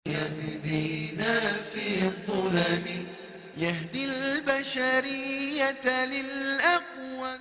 يهدينا في الظلم يهدي البشرية للأقوى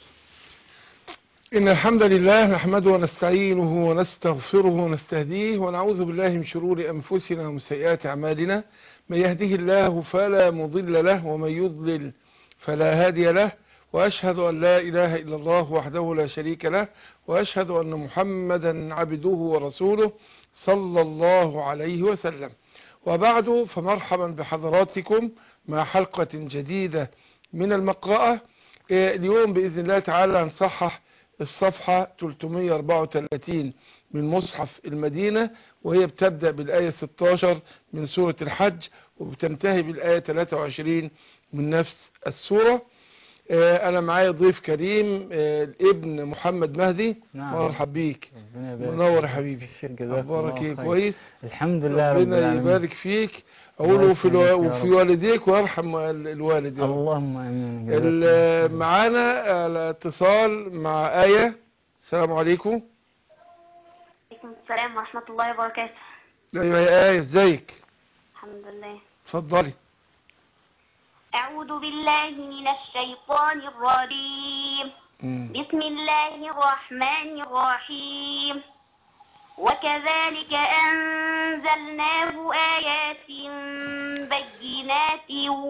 إن الحمد لله نحمده ونستعينه ونستغفره ونستهديه ونعوذ بالله من شرور أنفسنا ومن سيئات أعمالنا من يهده الله فلا مضل له ومن يضلل فلا هادي له وأشهد أن لا إله إلا الله وحده لا شريك له وأشهد أن محمدا عبده ورسوله صلى الله عليه وسلم وبعد فمرحبا بحضراتكم مع حلقة جديدة من المقرأة اليوم بإذن الله تعالى هنصحح الصفحة 334 من مصحف المدينة وهي بتبدأ بالآية 16 من سورة الحج وبتنتهي بالآية 23 من نفس السورة أنا معايا ضيف كريم الابن محمد مهدي نعم. مرحب بيك ربنا يبارك منور يا فيك. حبيبي شكرا جزاك أخبارك الله إيه خير. كويس الحمد لله رب ربنا العالمين يبارك فيك الله أقول وفي, الو... يسلمك يا وفي رب. والديك ويرحم ال- الوالد يا رب اللهم امين جزاك ال- الله خير. معانا على اتصال مع آية السلام عليكم عليكم السلام ورحمة الله وبركاته أيوة يا آية ازيك الحمد لله اتفضلي أعوذ بالله من الشيطان الرجيم مم. بسم الله الرحمن الرحيم وكذلك أنزلناه آيات بينات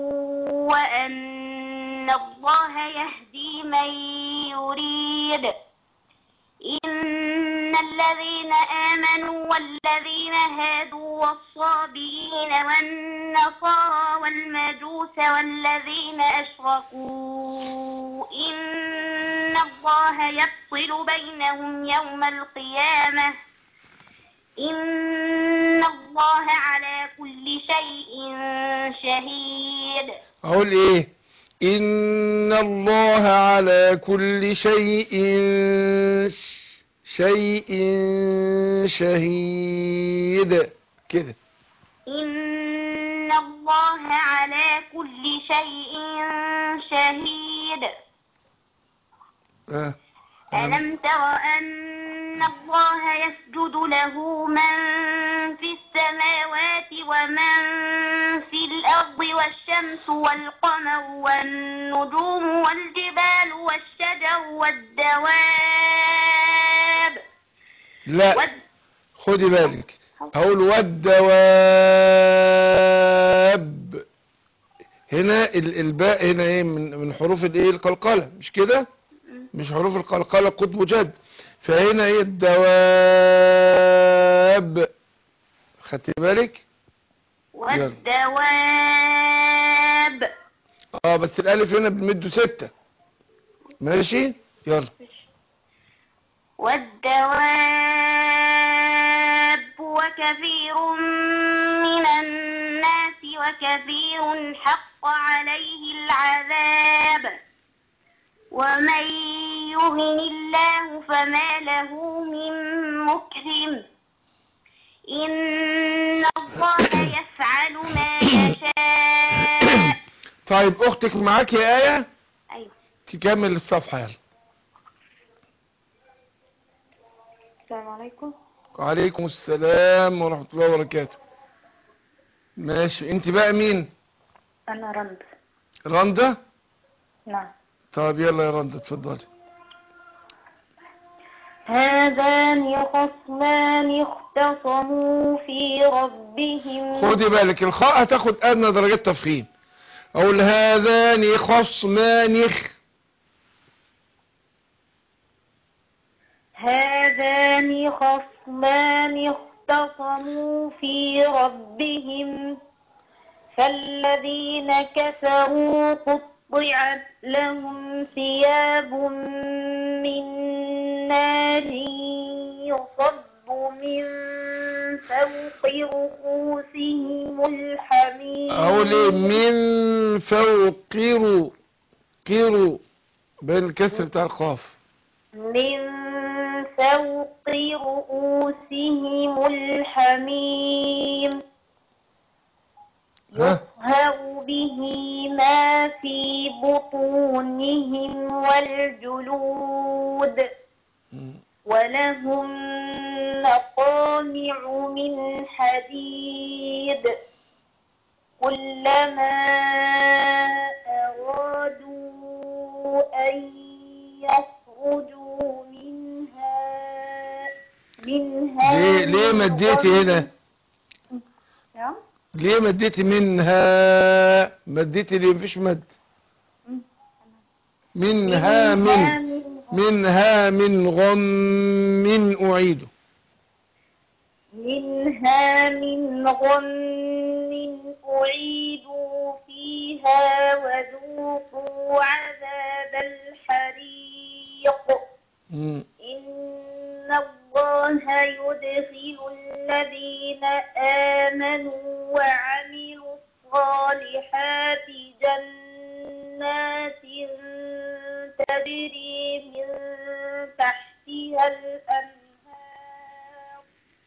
وأن الله يهدي من يريد إن الذين آمنوا والذين هادوا والصابئين والنصارى والمجوس والذين أشركوا إن الله يفصل بينهم يوم القيامة إن الله على كل شيء شهيد أقول إيه إن الله على كل شيء ش- شيء شهيد كده إن الله على كل شيء شهيد آه. ألم تر أن الله يسجد له من في السماوات ومن في الأرض والشمس والقمر والنجوم والجبال والشجر والدواب لا والد... خدي بالك أقول والدواب هنا ال- الباء هنا ايه من من حروف الايه القلقلة مش كده مش حروف القلقلة قطب جد فهنا ايه الدواب خدتي بالك والدواب اه بس الالف هنا بنمده ستة ماشي يلا والدواب وكثير من الناس وكثير حق عليه العذاب ومن يهن الله فما له من مكرم إن الله يفعل ما يشاء طيب اختك معاك يا آية أيوة تكمل الصفحة يلا السلام عليكم وعليكم السلام ورحمة الله وبركاته ماشي انت بقى مين أنا رند رندا نعم طيب يلا يا رندا اتفضلي هذان خصمان اختصموا في ربهم خدي بالك الخاء هتاخد ادنى درجات تفخيم اقول هذان خصمان خ هذان خصمان اختصموا في ربهم فالذين كفروا قطعت لهم ثياب من نار يصب من فوق رؤوسهم الحميم اقول ايه من فوق قيرو قيرو بين الكسر بتاع القاف من فوق رؤوسهم الحميم ها يصهر به ما في بطونهم والجلود ولهم مقامع من حديد أعيد كلما أرادوا أن يخرجوا منها منها ليه ليه مديتي هنا نعم ليه مديتي منها مديتي ليه مفيش مد منها من منها من غم أعيده منها من غم أعيدوا فيها وذوقوا عذاب الحريق مم. إن الله يدخل الذين آمنوا وعملوا الصالحات جنات تجري من تحتها الأنهار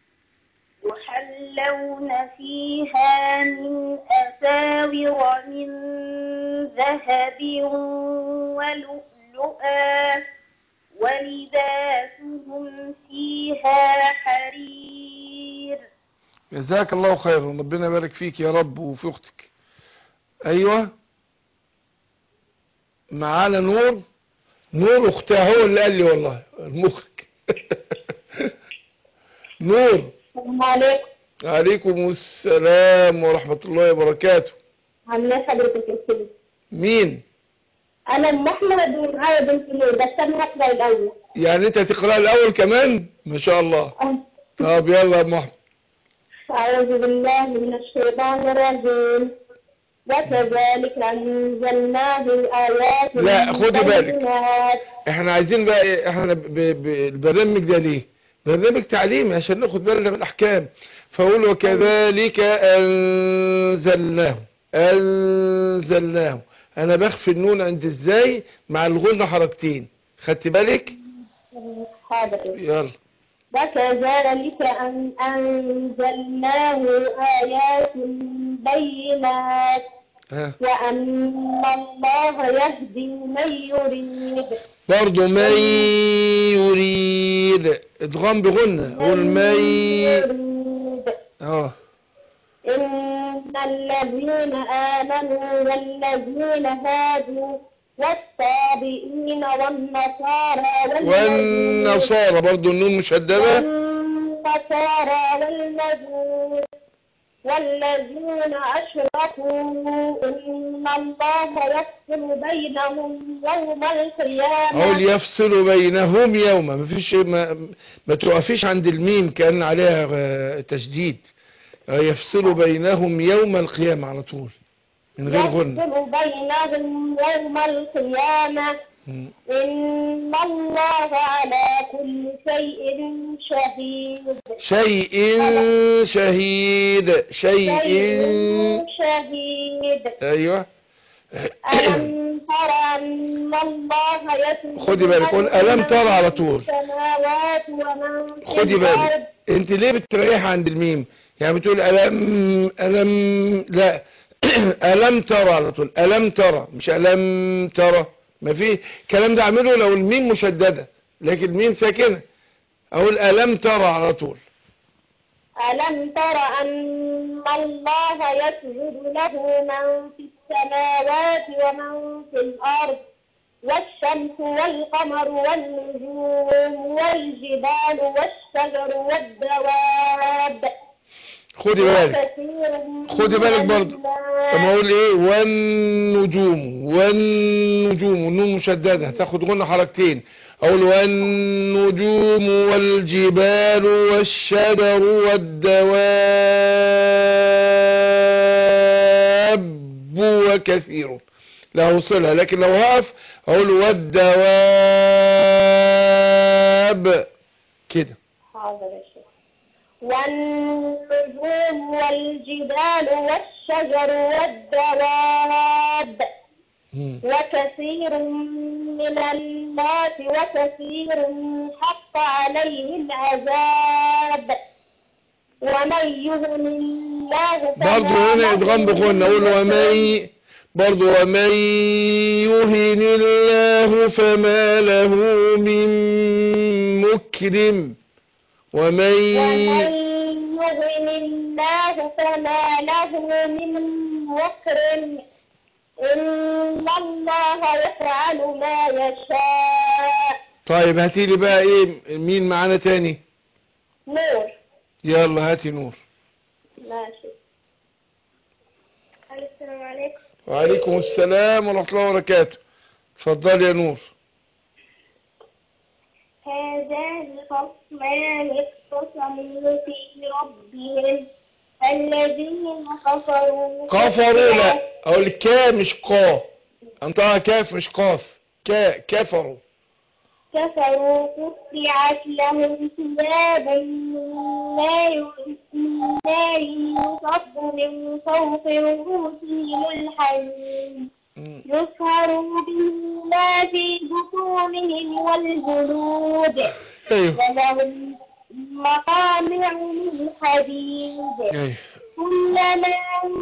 يحلون فيها من أساور من ذهب ولؤلؤا ولباسهم فيها حرير جزاك الله خيرا ربنا يبارك فيك يا رب وفي اختك ايوه معانا نور نور اختها هو اللي قال لي والله المخرج نور السلام عليكم عليكم السلام ورحمة الله وبركاته عاملة حضرتك الكلمة مين أنا أم أحمد ومعايا بنت نور بس أنا هقرأ الأول يعني انت هتقرأ الاول كمان ما شاء الله طب يلا يا ام احمد أعوذ بالله من الشيطان الرجيم وكذلك أنزلناه آيات لا، خدي بالك. بينات. احنا عايزين بقى ايه احنا ب- ب- البرنامج ده ليه برنامج تعليمي عشان ناخد بالنا من الاحكام فاقول وكذلك انزلناه انزلناه انا بخفي النون عند ازاي مع الغنة حركتين خدت بالك حاضر يلا وكذلك أن أنزلناه آيات بينات ها وأن الله يهدي من يريد برضو من يريد ادغام بغنة قول من يريد اه إن الذين آمنوا والذين هادوا والصابئين والنصارى والنصارى برضو النون مشددة والنصارى والمجوس والذين أشركوا إن الله يفصل بينهم يوم اقول القيامة يفصل بينهم يوما ما فيش ما, ما توقفيش عند الميم كأن عليها آه، تشديد آه، يفصل بينهم يوم القيامة على طول من غير غنى يفصل بينهم يوم القيامة مم. إن الله على كل شيء شهيد شيء شهيد شيء شيء شهيد ايوه ألم ترى أن الله يسجد خدي بالك، قول له ألم من ترى على في طول. السماوات ومن في خدي الأرض بالك انت ليه بتريح عند الميم يعني بتقول ألم ألم لا ألم ترى على طول ألم ترى مش ألم ترى ما في الكلام ده اعمله لو الميم مشددة لكن الميم ساكنة أقول ألم ترى على طول ألم تر أن الله يسجد له من في السماوات ومن في الأرض والشمس والقمر والنجوم والجبال والشجر والدواب خدي بالك وكثير خدي بالك برضو. الناس. لما اقول ايه والنجوم والنجوم والنون مشددة تاخد غنى حركتين اقول والنجوم والجبال والشجر والدواب وكثير لا اوصلها لكن لو هقف اقول والدواب كده حاضر يا شيخ والنجوم والجبال والشجر والدواب مم. وكثير من الناس وكثير حق عليه العذاب ومن يهن الله فما برضو هنا له ادغام بغنى اقول من ومن برضو ومن يهن الله فما له من مكرم ومن ومن يهن الله فما له من مكرم إن الله يفعل ما يشاء طيب هاتي لي بقى ايه مين معانا تاني نور يلا هاتي نور ماشي السلام عليكم وعليكم السلام ورحمة الله وبركاته اتفضل يا نور هذان خصمان اختصموا في ربهم الذين كفروا كفروا لا اقول كا مش قا انطقها كاف مش قاف كا كفروا كفروا قطعت لهم ثياب من نار من نار يصب من فوق رؤوسهم الحميم مم. يسهر به ما في بطونهم والجلود ايوه ولهم مقامع من حديد ايوه كلما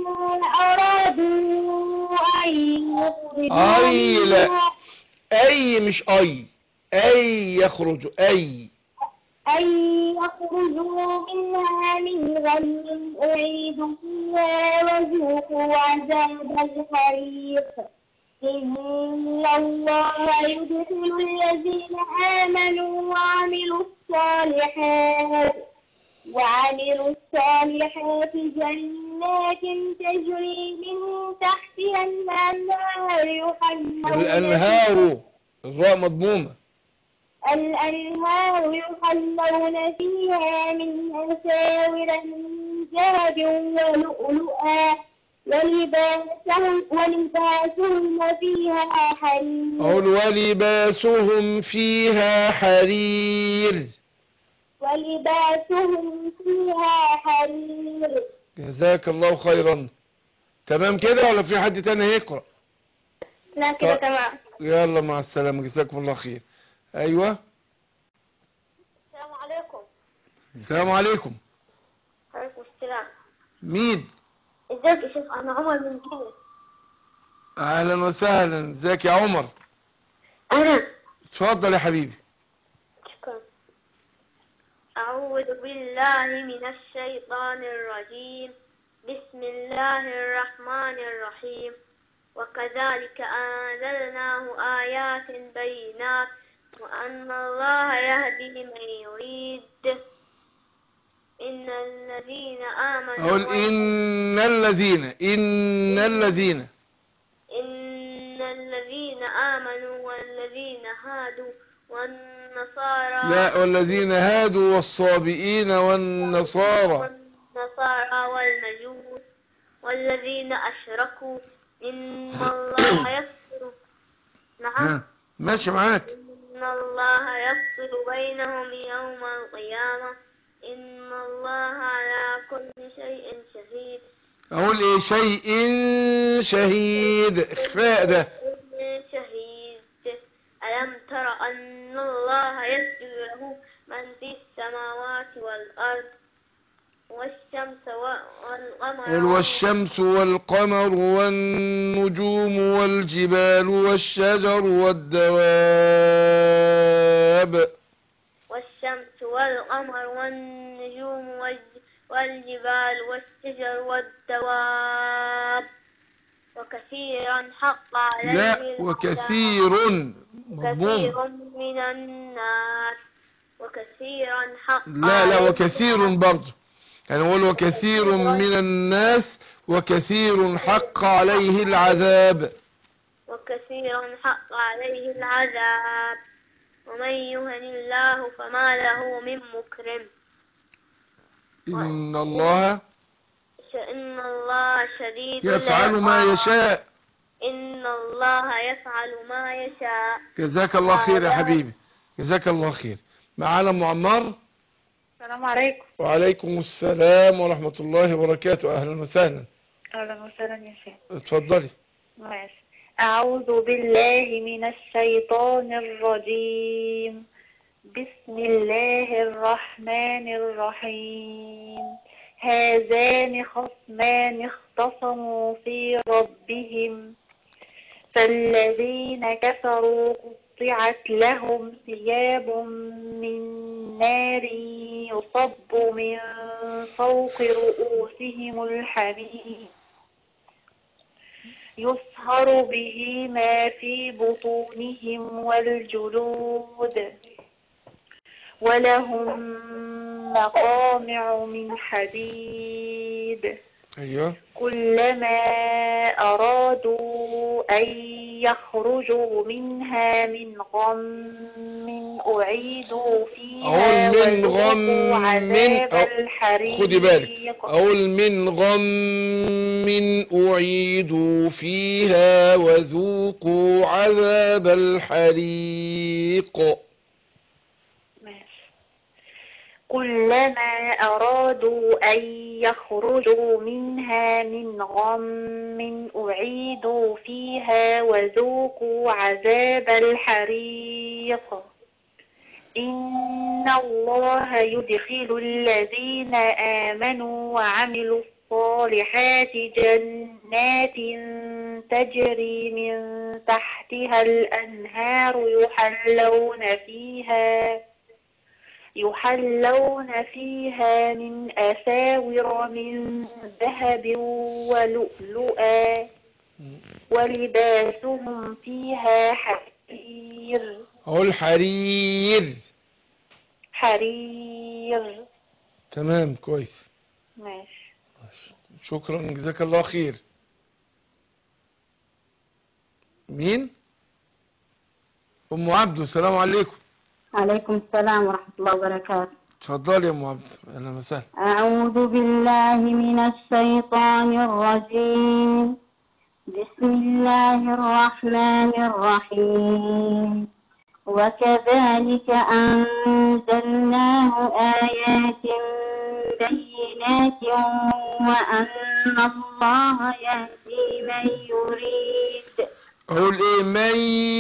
أرادوا أن يخرجوا أي لا. منها اي مش اي اي يخرج اي أن يخرجوا منها من غم أعيدوا فيها وذوقوا عذاب الحريق إن الله يدخل الذين آمنوا وعملوا الصالحات وعملوا الصالحات جنات تجري من تحتها الأنهار يحلون الانهار الراء مضمومة الأنهار يحلون فيها من أساور من ذهب ولؤلؤا ولباسهم ولباسهم فيها حرير اقول ولباسهم فيها حرير ولباسهم فيها حرير جزاك الله خيرا تمام كده ولا في حد تاني هيقرأ لا كده طيب. تمام يلا مع السلامة جزاكم الله خير ايوه السلام عليكم السلام عليكم عليكم السلام مين ازيك يا شيخ انا عمر من كده اهلا وسهلا ازيك يا عمر انا اتفضل يا حبيبي شكرا أعوذ بالله من الشيطان الرجيم بسم الله الرحمن الرحيم وكذلك أنزلناه آيات بينات وأن الله يهدي من يريد إن الذين آمنوا اقول ان الذين ان الذين إن الذين آمنوا والذين هادوا والنصارى لا والذين هادوا والصابئين والنصارى والنصارى والمجوس والذين أشركوا إن الله يفصل نعم ها ماشي معاك إن الله يفصل بينهم يوم القيامة إن الله على كل شيء شهيد اقول ايه شيء شهيد اخفاء ده كل شهيد ألم تر أن الله يسجد له من في السماوات والأرض والشمس والقمر قل والشمس والقمر والنجوم والجبال والشجر والدواب والشمس والقمر والنجوم والج- والجبال والشجر والدواب وكثيرا حق عليه لا العذاب. وكثير مضموم كثير من الناس وكثيرا حق لا لا عليه وكثير برضه يعني نقول وكثير من الناس وكثير حق عليه العذاب وكثيرا حق عليه العذاب ومن يهن الله فما له من مكرم إن الله إن الله شديد يفعل ما العقاب. يشاء إن الله يفعل ما يشاء جزاك الله خير يا حبيبي جزاك الله خير معانا ام عمار السلام عليكم وعليكم السلام ورحمة الله وبركاته أهلا وسهلا اهلا وسهلا يا شيخ اتفضلي ماشي اعوذ بالله من الشيطان الرجيم بسم الله الرحمن الرحيم هذان خصمان اختصموا في ربهم فالذين كفروا قطعت لهم ثياب من نار يصب من فوق رؤوسهم الحميم يصهر به ما في بطونهم والجلود ولهم مقامع من حديد ايوه كلما أرادوا أن يخرجوا منها من غم أعيدوا فيها أقول من وذوقوا غم عذاب أو- الحريق خدي بالك أقول من غم أعيدوا فيها وذوقوا عذاب الحريق ماشي. كلما أرادوا أن يخرجوا منها من غم أعيدوا فيها وذوقوا عذاب الحريق إن الله يدخل الذين آمنوا وعملوا الصالحات جنات تجري من تحتها الأنهار يحلون فيها يحلون فيها من أساور من ذهب ولؤلؤا ولباسهم فيها حرير أقول حرير حرير تمام كويس ماشي شكرا جزاك الله خير مين أم عبده السلام عليكم عليكم السلام ورحمة الله وبركاته اتفضلي يا أم عبده أهلا وسهلا أعوذ بالله من الشيطان الرجيم بسم الله الرحمن الرحيم وكذلك أنزلناه آيات بينات وأن الله يهدي من يريد أقول إيه من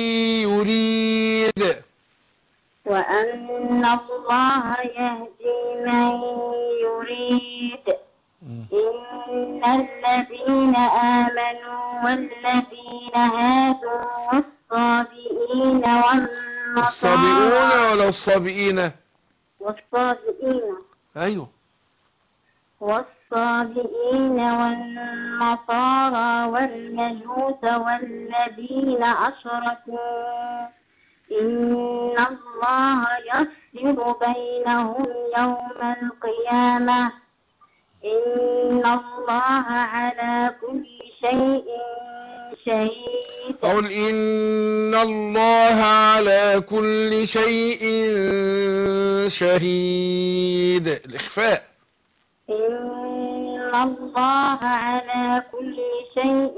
يريد وأن الله يهدي من يريد إن الذين آمنوا والذين هادوا والصابئين الصابئون والنصارى ولا الصابئين والصابئين أيوه والصابئين والنصارى والمجوس والذين أشركوا إن الله يفصل بينهم يوم القيامة إن الله على كل شيء شهيد أقول إن الله على كل شيء شهيد الإخفاء إن الله على كل شيء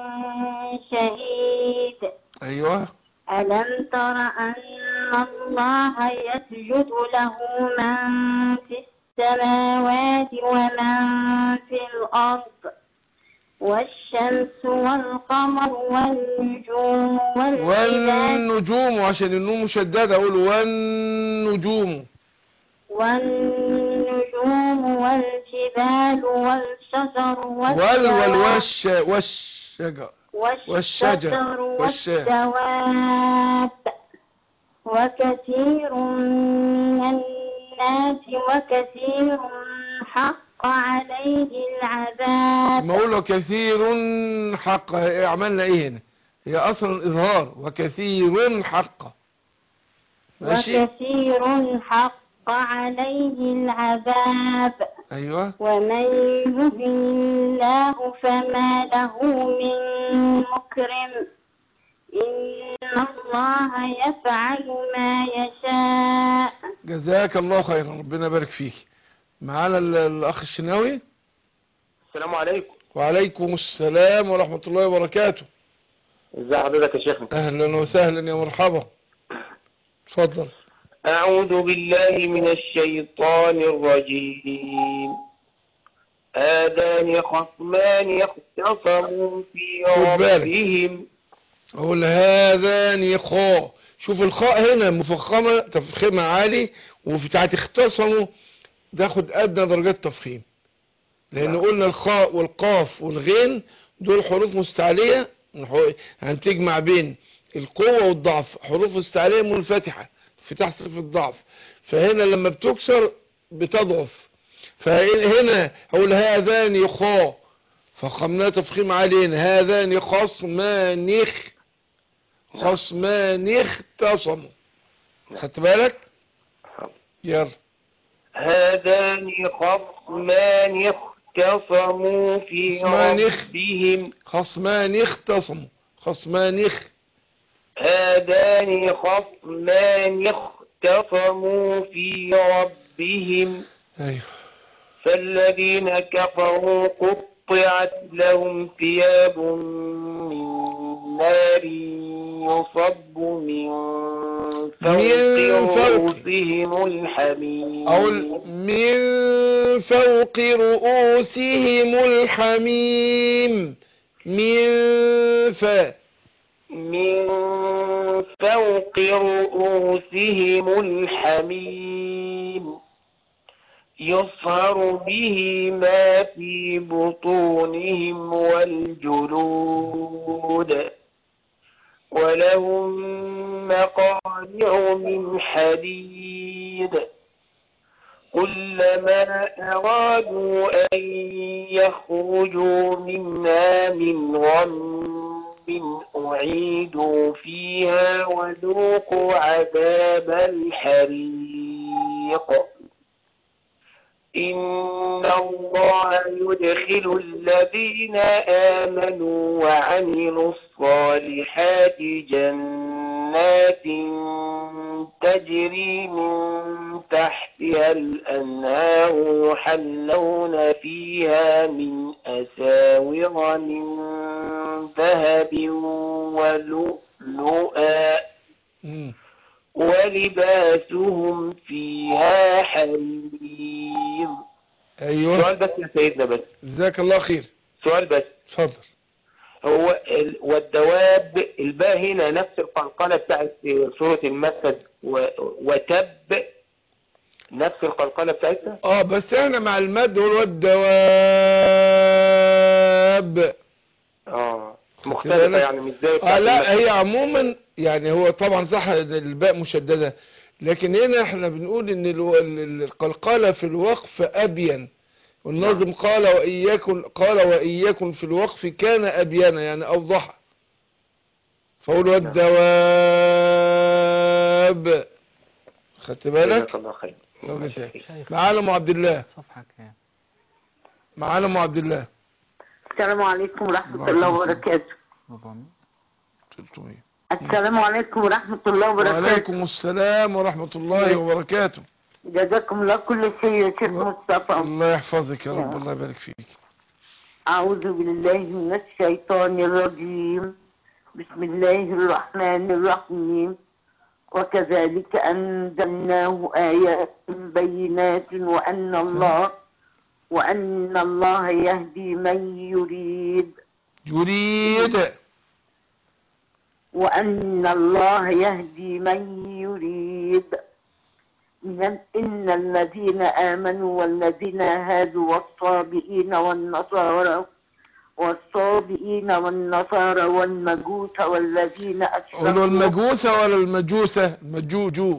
شهيد أيوه ألم تر أن الله يسجد له من في السماوات ومن في الأرض والشمس والقمر والنجوم والجبال والنجوم عشان النوم مشددة أقول والنجوم والنجوم والجبال والشجر وال والدواب والوش والشجر والشجر والشجر والدواب وكثير من الناس وكثير حق عليه العذاب ما أقول كثير حق عملنا إيه هنا هي أصلا إظهار وكثير حق ماشي وكثير حق عليه العذاب أيوه ومن يهن الله فما له من مكرم إن الله يفعل ما يشاء جزاك الله خيرا ربنا يبارك فيك معانا ال- الأخ الشناوي السلام عليكم وعليكم السلام ورحمة الله وبركاته ازي حضرتك يا شيخنا أهلا وسهلا يا مرحبا اتفضل أعوذ بالله من الشيطان الرجيم آذان خصمان اختصموا في خد بالك. ربهم أقول هذان خاء شوف الخاء هنا مفخمة تفخيمها عالي وفي بتاعت اختصموا تاخد أدنى درجات تفخيم لأن نعم. قلنا الخاء والقاف والغين دول حروف مستعلية من حو- هنتجمع بين القوة والضعف حروف استعلاء منفتحة انفتاح صفة الضعف فهنا لما بتكسر بتضعف فهنا اقول هذان خا فخمناه تفخيم علينا هذان خصمان خ خصمان اختصموا خدت بالك يلا هذان خصمان اختصموا في خصمان اخ- ربهم خصمان اختصموا خصمان اخ هذان خصمان اختصموا في ربهم ايوه فالذين كفروا قطعت لهم ثياب من نار يصب من فوق من فوق. رؤوسهم الحميم أقول من فوق رؤوسهم الحميم من ف من فوق رؤوسهم الحميم يصهر به ما في بطونهم والجلود ولهم مقامع من حديد كلما أرادوا أن يخرجوا منها من غم أعيدوا فيها وذوقوا عذاب الحريق إن الله يدخل الذين آمنوا وعملوا الصالحات جنات تجري من تحتها الأنهار يحلون فيها من أساور من ذهب ولؤلؤا مم. ولباسهم فيها حرير ايوه سؤال بس يا سيدنا بس جزاك الله خير سؤال بس اتفضل هو ال- والدواب الباء هنا نفس القلقلة بتاعت سورة المسد و- وتب نفس القلقلة بتاعتها اه بس احنا مع المد والدواب اه بالك؟ مختلفة يعني مش زي اه بتاعت لا المسد. هي عموما يعني هو طبعا صح ان الباء مشددة لكن هنا احنا بنقول ان الو- ال- ال- القلقلة في الوقف ابين والناظم قال وإياكم قال وإياكم في الوقف كان أبينا يعني أوضح فقول والدواب خدت بالك جزاك الله خير لو جيت. شيخ معانا ام عبد الله صفحة كام معانا ام عبد الله السلام عليكم ورحمة وعليكم الله السلام. وبركاته 400 300 السلام عليكم ورحمة الله وبركاته وعليكم السلام ورحمة الله وبركاته جزاكم الله كل شيء يا شيخ مصطفى الله يحفظك يا رب يا. الله يبارك فيك أعوذ بالله من الشيطان الرجيم بسم الله الرحمن الرحيم وكذلك أنزلناه آيات بينات وأن الله وأن الله يهدي من يريد يريد وأن الله يهدي من يريد إن إن الذين آمنوا والذين هادوا والصابئين والنصارى والصابئين والنصارى والمجوس والذين قولوا أشركوا المجوسة ولا المجوسة المجوجو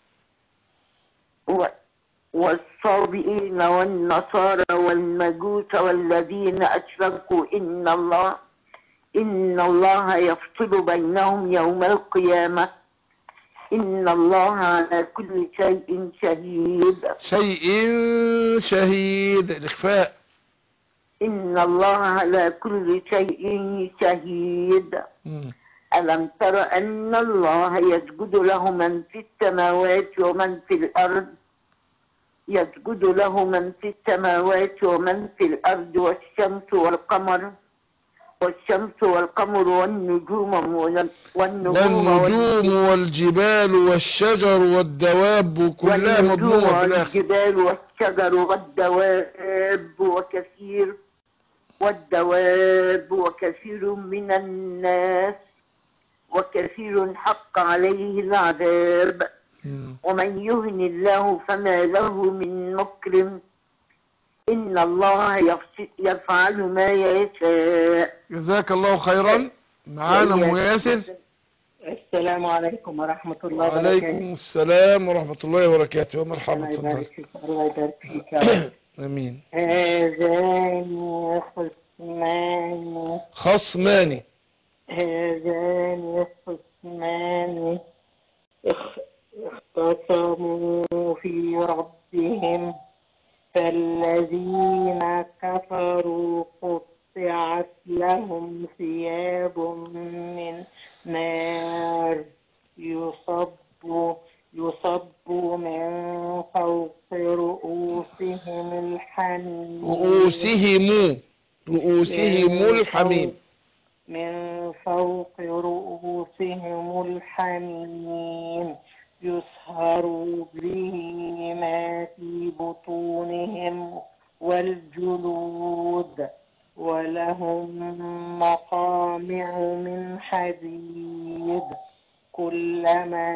و- والصابئين والنصارى والمجوس والذين أشركوا إن الله إن الله يفصل بينهم يوم القيامة إن الله على كل شيء شهيد شيء شهيد الإخفاء إن الله على كل شيء شهيد مم. ألم تر أن الله يسجد له من في السماوات ومن في الأرض يسجد له من في السماوات ومن في الأرض والشمس والقمر والشمس والقمر والنجوم وال- والنجوم وال- والنجوم والجبال والشجر والدواب كلها والنجوم مضمومة في الآخر والجبال والشجر والدواب وكثير والدواب وكثير من الناس وكثير حق عليه العذاب مم. ومن يهن الله فما له من مكرم إن الله يفس- يفعل ما يشاء جزاك الله خيرا معانا ام ياسر السلام عليكم ورحمة الله وبركاته وعليكم السلام ورحمة الله وبركاته ومرحبا الله تفضل يبارك فيك الله يبارك فيك يا رب. امين هذان خصمان خصمان هذان خصمان اخ- اختصموا في ربهم فالذين كفروا قطعت لهم ثياب من نار يصب يصب من فوق رؤوسهم الحميم رؤوسهم رؤوسهم الحميم من فوق رؤوسهم الحميم يسهر به ما في بطونهم والجلود ولهم مقامع من حديد كلما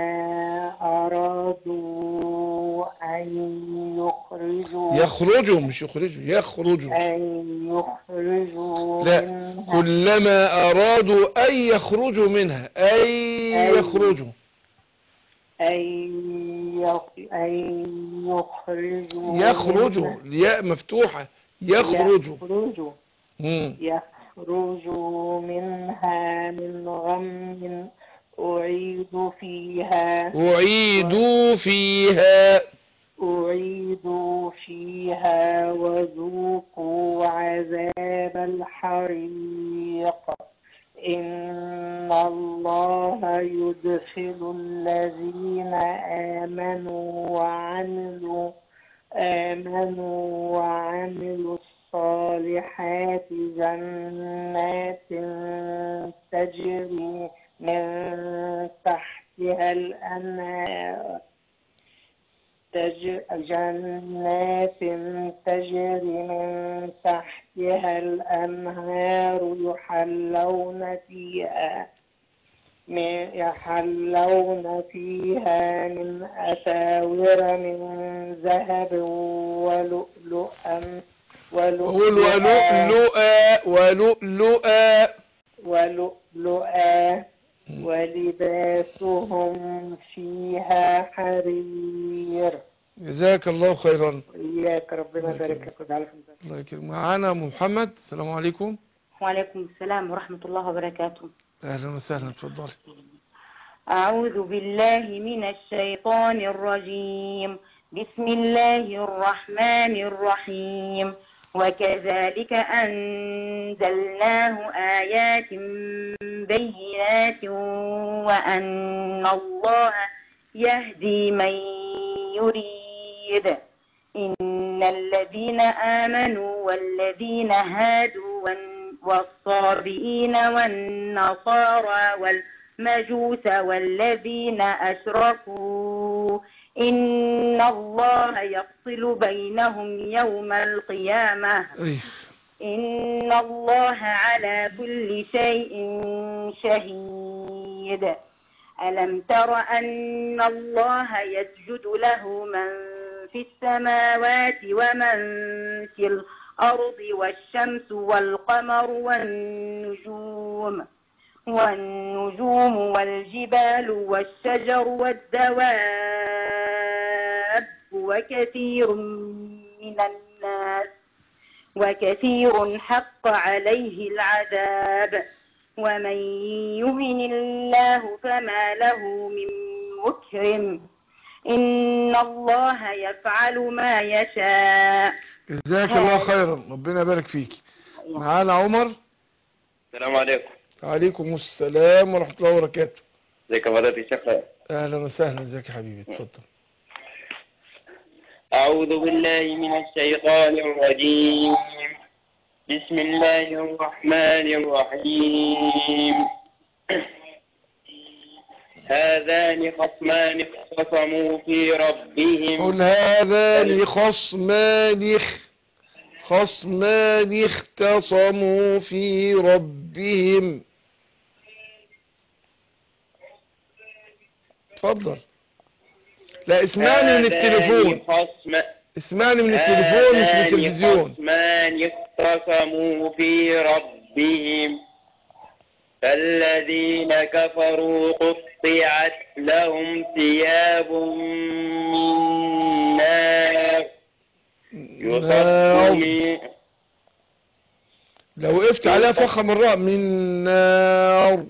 أرادوا أن يخرجوا يخرجوا مش يخرجوا يخرجوا أن يخرجوا لا منها كلما أرادوا أن يخرجوا منها أي أي. يخرجوا أن يخ- أن يخرجوا يخرجوا منها. الياء مفتوحة يخرجوا يخرجوا مم. يخرجوا منها من غم أعيدوا فيها أعيدوا فيها أعيدوا فيها وذوقوا عذاب الحريق إن الله يدخل الذين آمنوا وعملوا آمنوا وعملوا الصالحات جنات تجري من تحتها الأنهار تج... جنات تجري من تحتها الأنهار يحلون فيها من يحلون فيها من أساور من ذهب ولؤلؤا قول ولؤلؤا ولؤلؤا ولؤلؤا ولؤلؤا ولباسهم فيها حرير جزاك الله خيرا إياك ربنا يبارك لك ويجعلك من ذلك. الله يكرمك معانا محمد السلام عليكم وعليكم السلام ورحمة الله وبركاته أهلا وسهلا تفضلي أعوذ بالله من الشيطان الرجيم بسم الله الرحمن الرحيم وكذلك أنزلناه آيات بينات وأن الله يهدي من يريد إن الذين آمنوا والذين هادوا والن- والصابئين والنصارى والمجوس والذين أشركوا إن الله يفصل بينهم يوم القيامة أي. إن الله على كل شيء شهيد ألم تر أن الله يسجد له من في السماوات ومن في الأرض والشمس والقمر والنجوم والنجوم والجبال والشجر والدواب وكثير من الناس وكثير حق عليه العذاب ومن يهن الله فما له من مكرم إن الله يفعل ما يشاء جزاك الله خيرا ربنا يبارك فيك معانا عمر السلام عليكم عليكم السلام ورحمة الله وبركاته ازيك يا فضيلة الشيخ أهلا وسهلا ازيك يا حبيبي اتفضل أعوذ بالله من الشيطان الرجيم بسم الله الرحمن الرحيم هذان خصمان اختصموا في ربهم قل هذان خصمان اخ- خصمان اختصموا في ربهم اتفضل لا اسمعني من التليفون هذان خصم اسمعني من التليفون مش من هذان التلفزيون خصمان اختصموا في ربهم فالذين كفروا قطعت لهم ثياب من نار يصب نار. من لو وقفت عليها فخم الراء من نار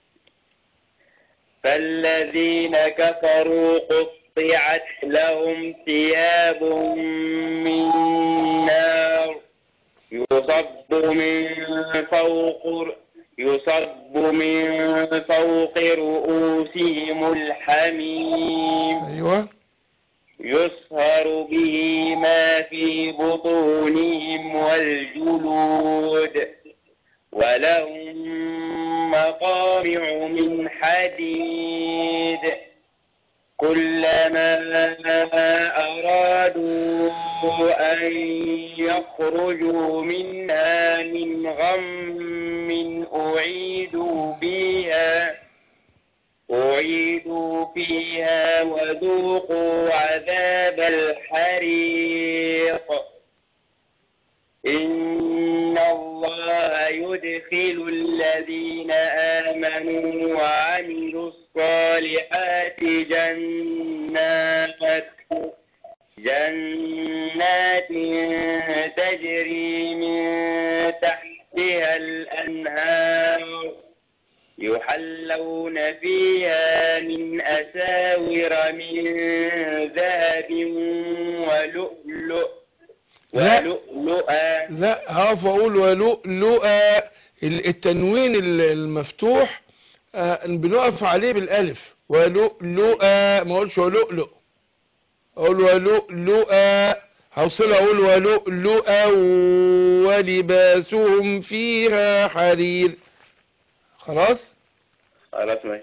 فالذين كفروا قطعت لهم ثياب من نار يصب من فوق يصب من فوق رؤوسهم الحميم ايوه يصهر به ما في بطونهم والجلود ولهم مقامع من حديد كلما أرادوا أن يخرجوا منها من غم أعيدوا فيها أعيدوا فيها وذوقوا عذاب الحريق إن الله يدخل الذين آمنوا وعملوا الصالحات جنات جنات تجري من تحتها الأنهار يحلون فيها من أساور من ذهب ولؤلؤ لا. ولؤلؤا لا هقف اقول ولؤلؤا ال- التنوين ال- المفتوح آه، بنقف عليه بالالف ولؤلؤا ما اقولش ولؤلؤ اقول ولؤلؤا هوصلها اقول ولؤلؤا ولباسهم فيها حرير خلاص خلاص ماشي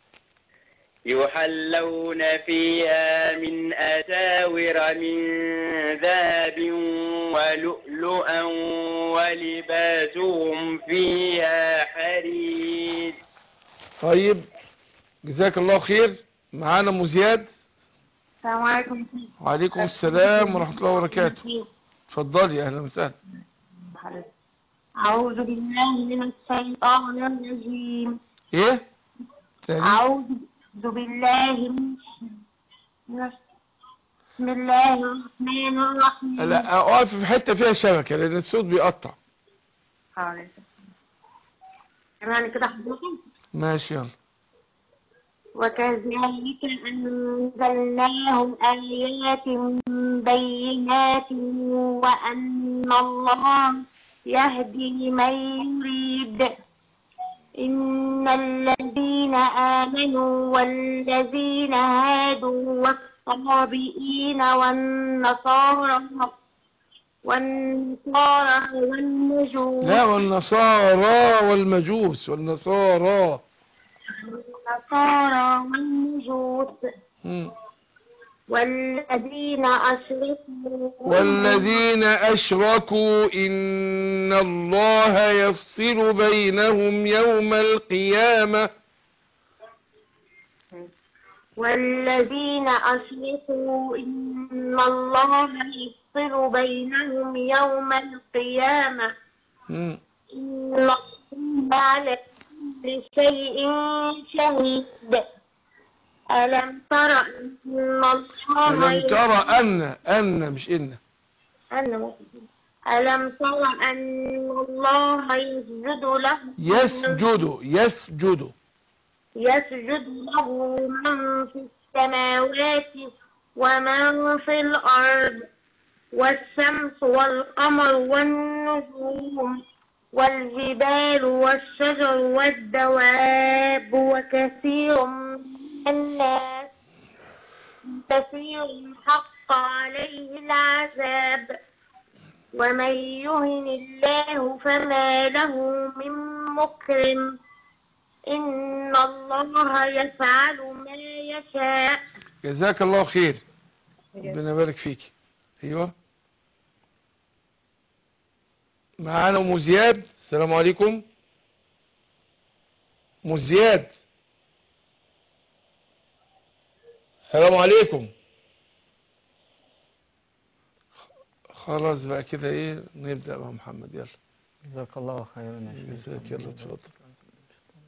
يحلون فيها من أساور من ذهب ولؤلؤا ولباسهم فيها حرير طيب جزاك الله خير معانا ام زياد السلام عليكم وعليكم السلام ورحمة الله وبركاته اتفضلي اهلا وسهلا أعوذ بالله من الشيطان الرجيم ايه تاني أعوذ بالله من من- بسم الله الرحمن الرحيم لا اقف في حتة فيها شبكة لان الصوت بيقطع حاضر. تمام كده حضرتك ماشي يلا وكذلك أنزلناهم آيات بينات وأن الله يهدي من يريد إن الذين آمنوا والذين هادوا والصابئين والنصارى والنصارى والمجوس لا والنصارى والمجوس والنصارى والنصارى والمجوس مم. والذين أشركوا والذين أشركوا إن الله يفصل بينهم يوم القيامة والذين أشركوا إن الله يفصل بينهم يوم القيامة مم. إن الله على كل شيء شهيد ألم تر أن الله ألم ترى أن أن مش إن أن ألم تر أن الله يسجد له يسجد يسجد يسجد له من في السماوات ومن في الأرض والشمس والقمر والنجوم والجبال والشجر والدواب وكثير من الناس كثير حق عليه العذاب ومن يهن الله فما له من مكرم إن الله يفعل ما يشاء جزاك الله خير ربنا يبارك فيك ايوه معانا ام زياد السلام عليكم ام زياد السلام عليكم خلاص بقى كده ايه نبدأ بقى محمد يلا جزاك الله خيرا يا شيخ جزاك الله اتفضل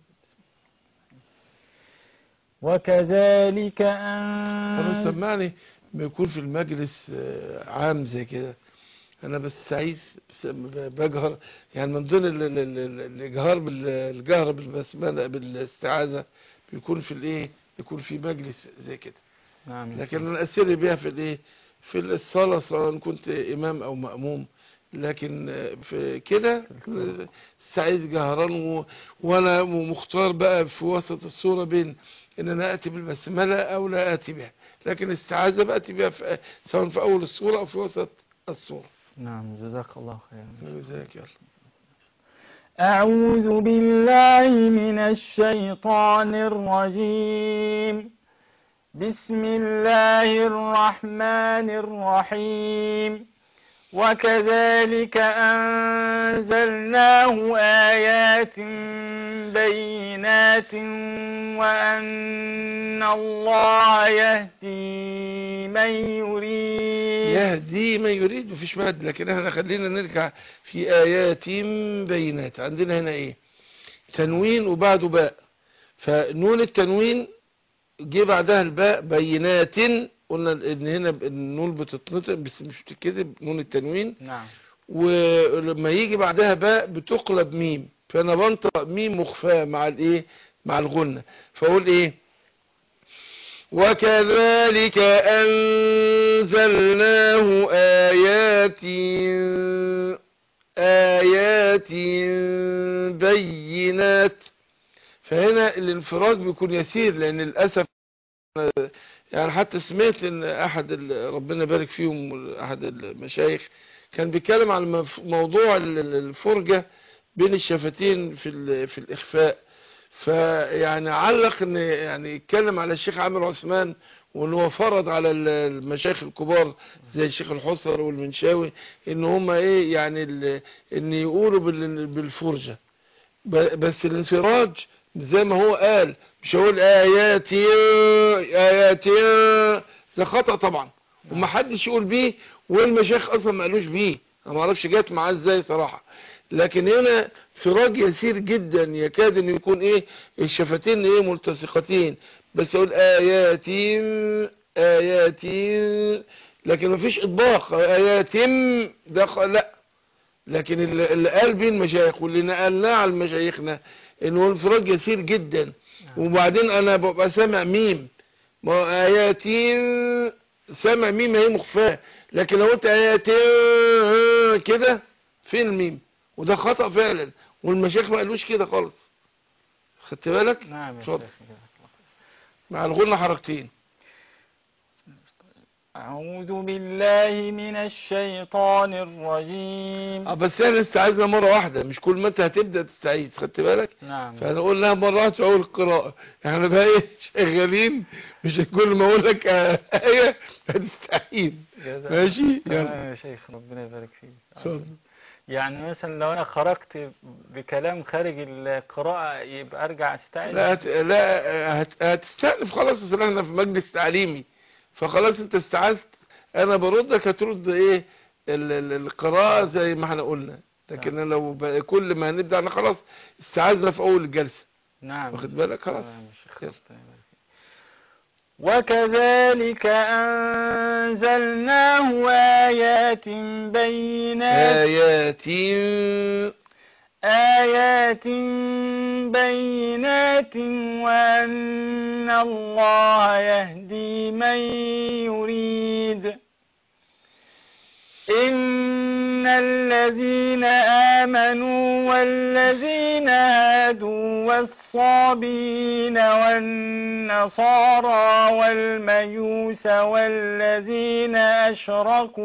وكذلك طب أن سمعني ما يكون في المجلس آه، عام زي كده انا بس عايز بس- بجهر يعني من ضمن ال- ال- ال- الاجهار بالجهر بالبسمله بالاستعاذه بيكون في الايه يكون في مجلس زي كده نعم لكن انا اسر بيها في الايه في الصلاه سواء كنت امام او ماموم لكن آه، في كده عايز جهران و... وانا مختار بقى في وسط الصوره بين ان انا اتي بالبسمله او لا اتي بها لكن الاستعاذه باتي بها في... سواء في اول الصوره او في وسط الصوره نعم جزاك الله خيرا جزاك يلا أعوذ بالله من الشيطان الرجيم بسم الله الرحمن الرحيم وكذلك أنزلناه آيات بينات وأن الله يهدي من يريد يهدي من يريد مفيش مد لكن احنا خلينا نرجع في آيات بينات عندنا هنا ايه تنوين وبعده باء فنون التنوين جه بعدها الباء بينات قلنا ان هنا النون بتتنطق بس مش بتتكتب نون التنوين نعم ولما يجي بعدها باء بتقلب ميم فانا بنطق ميم مخفاة مع الايه مع الغنة فاقول ايه وكذلك أنزلناه آيات آيات بينات فهنا الانفراج بيكون يسير لأن للأسف يعني حتى سمعت ان احد ال- ربنا يبارك فيهم احد المشايخ كان بيتكلم عن مف- موضوع ال- ال- الفرجة بين الشفتين في ال- في الاخفاء فيعني علق ان يعني يتكلم على الشيخ عامر عثمان وان هو فرض على ال- المشايخ الكبار زي الشيخ الحصر والمنشاوي ان هم ايه يعني ال- ان يقولوا بال- بالفرجة ب- بس الانفراج زي ما هو قال مش هقول اياتي اياتي ده خطأ طبعا وما حدش يقول بيه والمشايخ اصلا ما قالوش بيه انا ما اعرفش جت معاه ازاي صراحة لكن هنا فراج يسير جدا يكاد ان يكون ايه الشفتين ايه ملتصقتين بس اقول اياتي اياتي لكن ما فيش اطباق اياتم ده خ- لا لكن اللي اللي قال بيه المشايخ واللي نقلناه على مشايخنا انه انفراج يسير جدا وبعدين انا ببقى سامع ميم ما هو اياتين سامع ميم هي مخفاه لكن لو قلت اياتين كده فين الميم وده خطأ فعلا والمشايخ ما قالوش كده خالص خدت بالك نعم يا اتفضل شيخ مع الغنى حركتين أعوذ بالله من الشيطان الرجيم اه بس احنا استعاذنا مرة واحدة مش كل ما انت هتبدأ تستعيذ خدت بالك نعم فهنقول لها مرة واحدة في اول القراءة احنا بقى ايه شغالين مش كل ما اقول لك آه، آية هتستعيذ جزاك- ماشي تمام يلا يا شيخ ربنا يبارك فيك اتفضل يعني مثلا لو انا خرجت بكلام خارج القراءة يبقى ارجع استعيذ لا هت... لا هت... هتستأنف خلاص اصل احنا في مجلس تعليمي فخلاص انت استعذت انا بردك هترد ايه ال... ال... القراءة زي ما احنا قلنا لكن أنا لو ب... كل ما هنبدأ انا خلاص استعذنا في اول الجلسة نعم واخد بالك خلاص تمام يا شيخ يلا. ربنا يبارك فيك. وكذلك أنزلناه آيات بينات آيات آيات بينات وأن الله يهدي من يريد إن الذين آمنوا والذين هادوا والصابين والنصارى والمجوس والذين أشركوا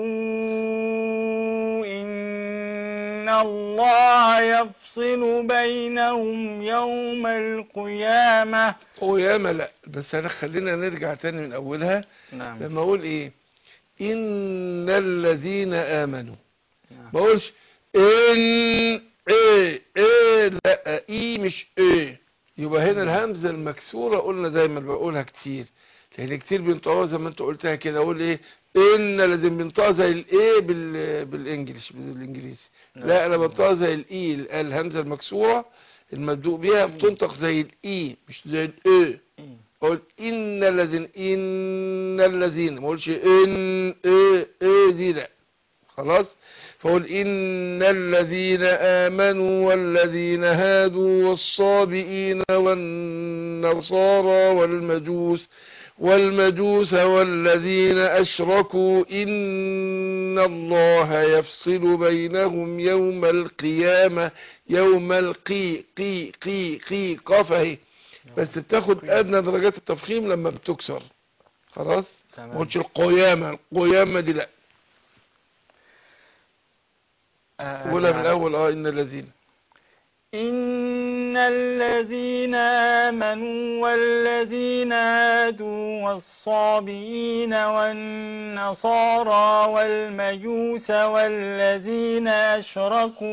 إن الله يفصل بينهم يوم القيامة قيامة لا بس انا خلينا نرجع تاني من اولها نعم لما اقول ايه ان الذين امنوا نعم. ما اقولش ان ايه ايه لا اي مش ايه يبقى هنا الهمزه المكسوره قلنا دايما بقولها كتير لان كتير بينطقوها زي ما انت قلتها كده اقول ايه ان لازم بينطقها زي الايه بال بالانجلش بالانجليزي لا انا بنطقها زي الاي الهمزه المكسوره المبدوء بها بتنطق زي الاي مش زي الاي اقول ان الذين ان الذين ما اقولش ان ايه ايه دي لا خلاص فقول ان الذين امنوا والذين هادوا والصابئين والنصارى والمجوس والمجوس والذين اشركوا ان الله يفصل بينهم يوم القيامه يوم القي قي قي قي قاف اهي بس بتاخد ادنى درجات التفخيم لما بتكسر خلاص تمام. ما قلتش القيامه القيامه دي لا آه، قولها من نعم. الاول اه ان الذين إن الذين آمنوا والذين هادوا والصابئين والنصارى والمجوس والذين أشركوا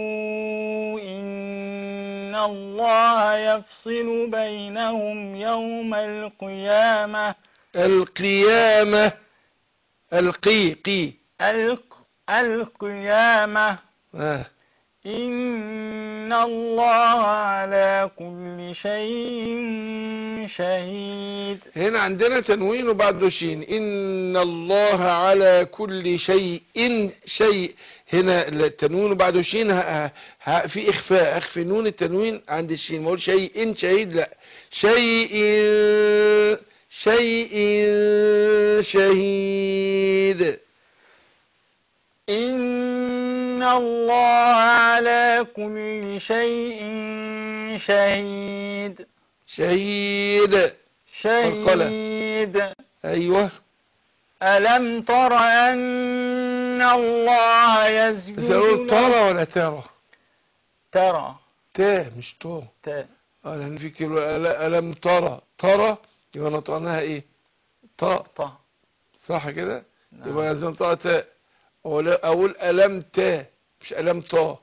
إن الله يفصل بينهم يوم القيامة القيامه القي قي الق القيامة آه. إن الله على كل شيء شهيد هنا عندنا تنوين وبعده شين إن الله على كل شيء شيء هنا التنوين وبعده شين ه- ه- في إخفاء أخفي نون التنوين عند الشين ما أقول شيء شهيد لا شيء شيء شهيد إن الله على كل شيء شهيد شهيد شهيد أيوه ألم تر أن الله يسجد بس أقول له- ترى ولا ترى ترى تا مش تو ت- اه لان في كيلو أل- ألم ترى ترى يبقى نطقناها ايه طاء ط صح كده نعم. يبقى لازم نطقها تاء اقول اقول ألم تا مش ألم طا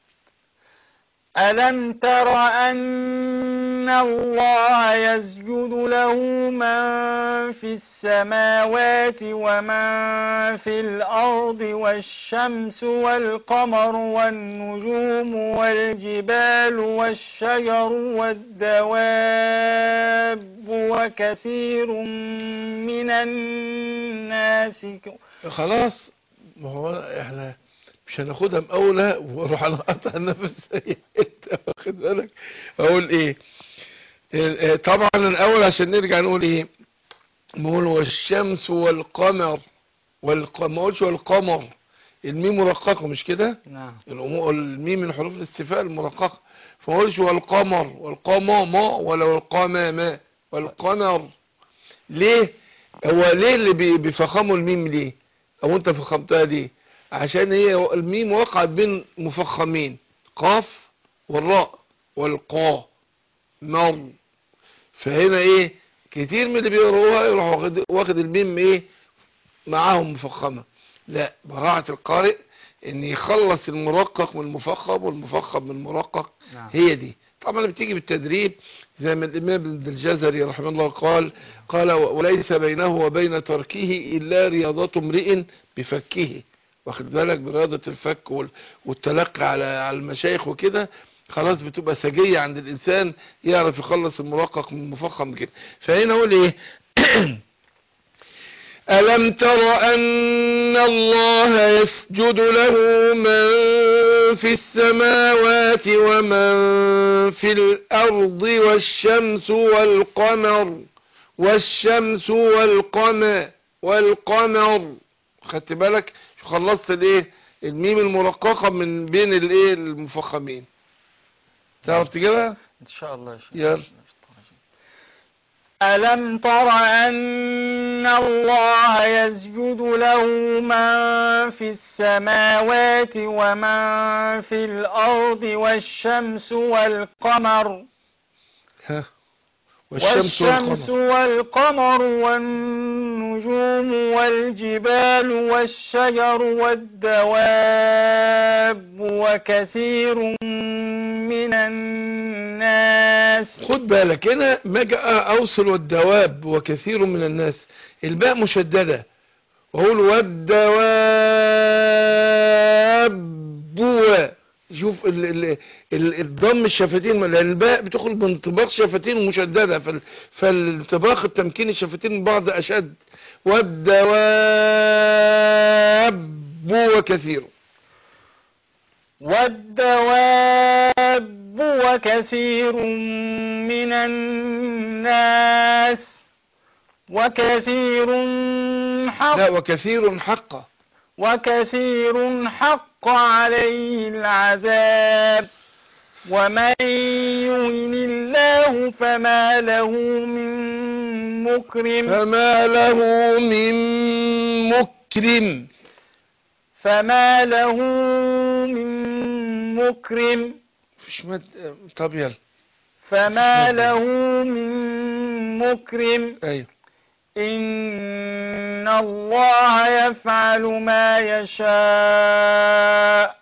ألم تر أن الله يسجد له من في السماوات ومن في الأرض والشمس والقمر والنجوم والجبال والشجر والدواب وكثير من الناس خلاص ما هو احنا مش هناخدها مقاولة واروح على قطع النفس انت واخد بالك اقول ايه إيه، طبعا الاول عشان نرجع نقول ايه نقول والشمس والقمر والق... ما اقولش والقمر الميم مرققه مش كده نعم الأمو- الميم من حروف الاستفهام المرققه فما اقولش والقمر والقمام ولا والقمام والقمر ليه هو ليه اللي بي- بيفخموا الميم ليه او انت فخمتها ليه عشان هي الميم وقعت بين مفخمين قاف والراء والقا مر فهنا ايه كتير من اللي بيقروها يروح واخد, واخد الميم ايه معاهم مفخمة لا براعة القارئ ان يخلص المرقق من المفخم والمفخم من المرقق نعم. هي دي طبعا بتيجي بالتدريب زي ما الامام ابن الجزري رحمه الله قال قال وليس بينه وبين تركه الا رياضة امرئ بفكه واخد بالك برياضة الفك وال- والتلقي على على المشايخ وكده خلاص بتبقى سجية عند الانسان يعرف يخلص المرقق من المفخم كده فهنا اقول ايه ألم تر أن الله يسجد له من في السماوات ومن في الأرض والشمس والقمر والشمس والقمر والقمر خدت بالك شو خلصت الايه الميم المرققة من بين الايه المفخمين تعرف تجيبها إن شاء الله يا شيخ. يلا ألم تر أن الله يسجد له من في السماوات ومن في الأرض والشمس والقمر ها والشمس والشمس والقمر والقمر والنجوم والجبال والشجر والدواب وكثير من الناس خد بالك هنا ما جاء اوصل والدواب وكثير من الناس الباء مشددة واقول والدواب شوف ال ال ال الضم الشفتين لان الباء بتخرج من انطباق شفتين مشددة فال فالانطباق التمكين الشفتين من بعض اشد والدواب وكثير والدواب وكثير من الناس وكثير حق لا وكثير حق وكثير حق عليه العذاب ومن يهن الله فما له من مكرم فما له من مكرم فما له من مكرم مش مد طب يلا فما له من مكرم ايوه إن الله يفعل ما يشاء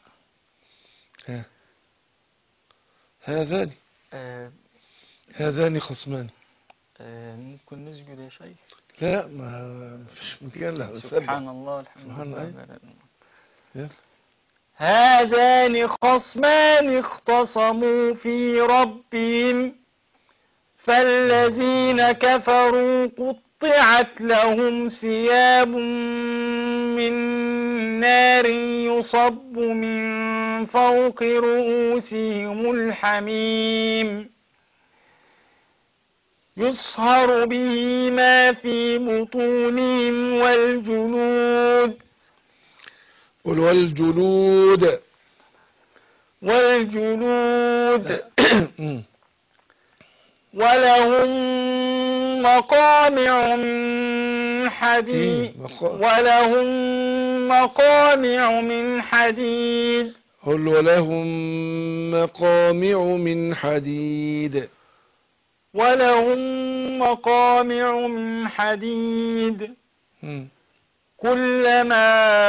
هذان آه هذان خصمان آه ممكن نسجد يا شيخ لا ما فيش مكان له سبحان الله الحمد سبحان لله الله. يلا. هذان خصمان اختصموا في ربهم فالذين كفروا قطعت لهم ثياب من نار يصب من فوق رؤوسهم الحميم يصهر به ما في بطونهم والجلود قل والجلود والجلود مم. ولهم مقامع من حديد مم. مقا- ولهم مقامع من حديد قل ولهم مقامع من حديد ولهم مقامع من حديد مم. كلما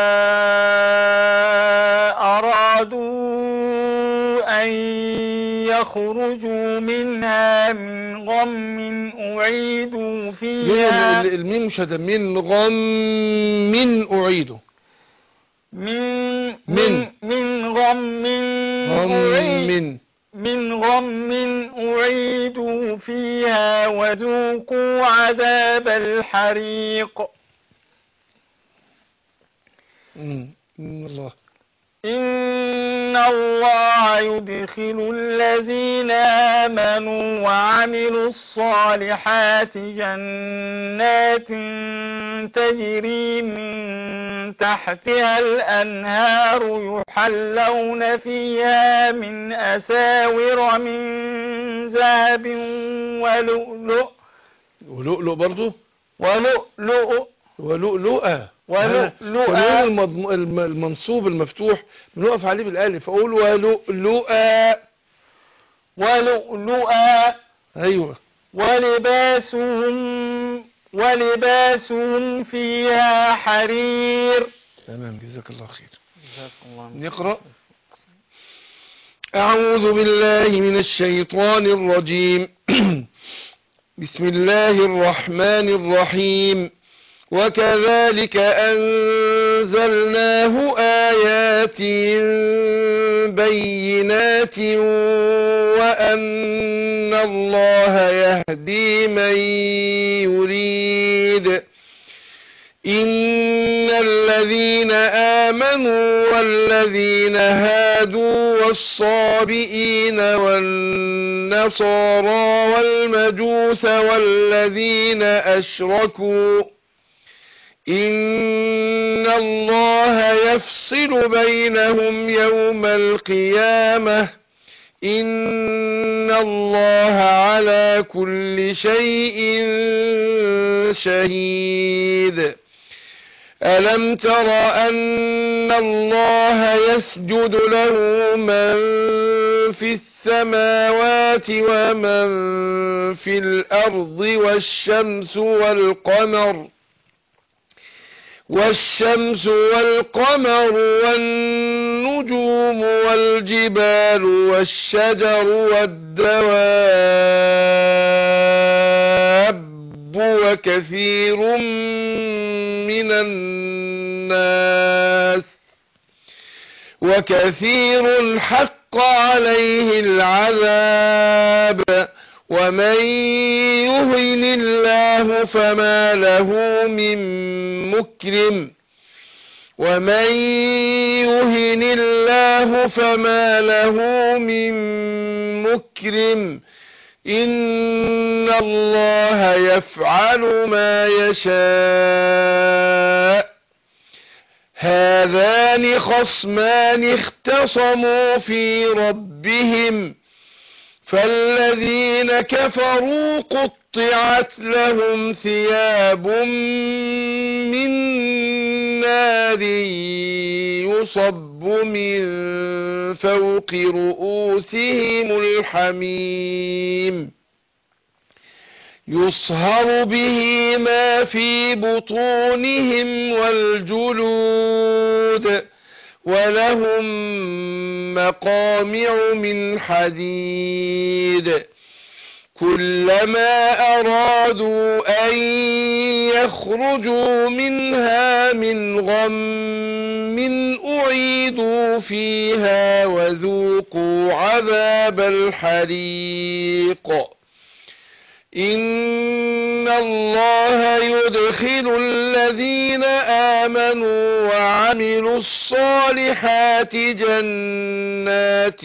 أرادوا أن يخرجوا منها من غم أعيدوا ليه فيها ال- الميم مش هذا من غم من أعيده من من. من غم غم أعيد من من غم أعيدوا فيها وذوقوا عذاب الحريق مم. إن الله إن الله يدخل الذين آمنوا وعملوا الصالحات جنات تجري من تحتها الأنهار يحلون فيها من أساور من ذهب ولؤلؤ ولؤلؤ برضو ولؤلؤ ولؤلؤة ولؤلؤة. ولؤلؤ المضم... الم- المنصوب المفتوح بنقف عليه بالالف اقول ولؤلؤة ولؤلؤا ايوه ولباسهم ولباسهم فيها حرير تمام جزاك الله خير جزاكم الله نقرأ أعوذ بالله من الشيطان الرجيم بسم الله الرحمن الرحيم وكذلك أنزلناه آيات بينات وأن الله يهدي من يريد إن الذين آمنوا والذين هادوا والصابئين والنصارى والمجوس والذين أشركوا إن الله يفصل بينهم يوم القيامة إن الله على كل شيء شهيد ألم تر أن الله يسجد له من في السماوات ومن في الأرض والشمس والقمر والشمس والقمر والنجوم والجبال والشجر والدواب وكثير من الناس وكثير حق عليه العذاب ومن يهن الله فما له من مكرم ومن يهن الله فما له من مكرم إن الله يفعل ما يشاء هذان خصمان اختصموا في ربهم فالذين كفروا قطعت لهم ثياب من نار يصب من فوق رؤوسهم الحميم يصهر به ما في بطونهم والجلود ولهم مقامع من حديد كلما أرادوا أن يخرجوا منها من غم أعيدوا فيها وذوقوا عذاب الحريق إن الله يدخل الذين آمنوا وعملوا الصالحات جنات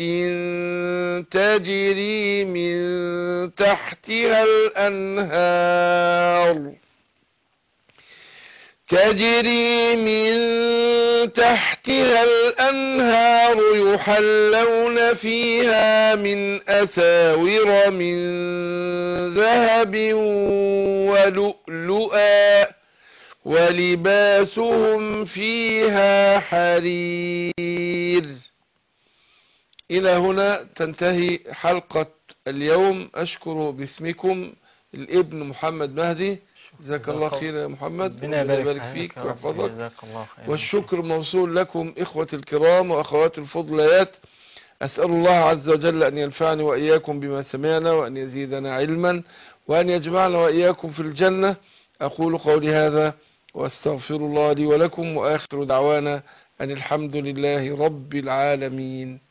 تجري من تحتها الأنهار تجري من تحتها الأنهار يحلون فيها من أساور من ذهب ولؤلؤا ولباسهم فيها حرير إلى هنا تنتهي حلقة اليوم أشكر باسمكم الابن محمد مهدي جزاك الله خير يا محمد ربنا ربنا يبارك يبارك فيك يا رب. ويحفظك جزاك الله خير والشكر موصول لكم إخوة الكرام وأخوات الفضليات أسأل الله عز وجل أن ينفعني وإياكم بما سمعنا وأن يزيدنا علما وأن يجمعنا وإياكم في الجنة أقول قولي هذا وأستغفر الله لي ولكم وآخر دعوانا أن الحمد لله رب العالمين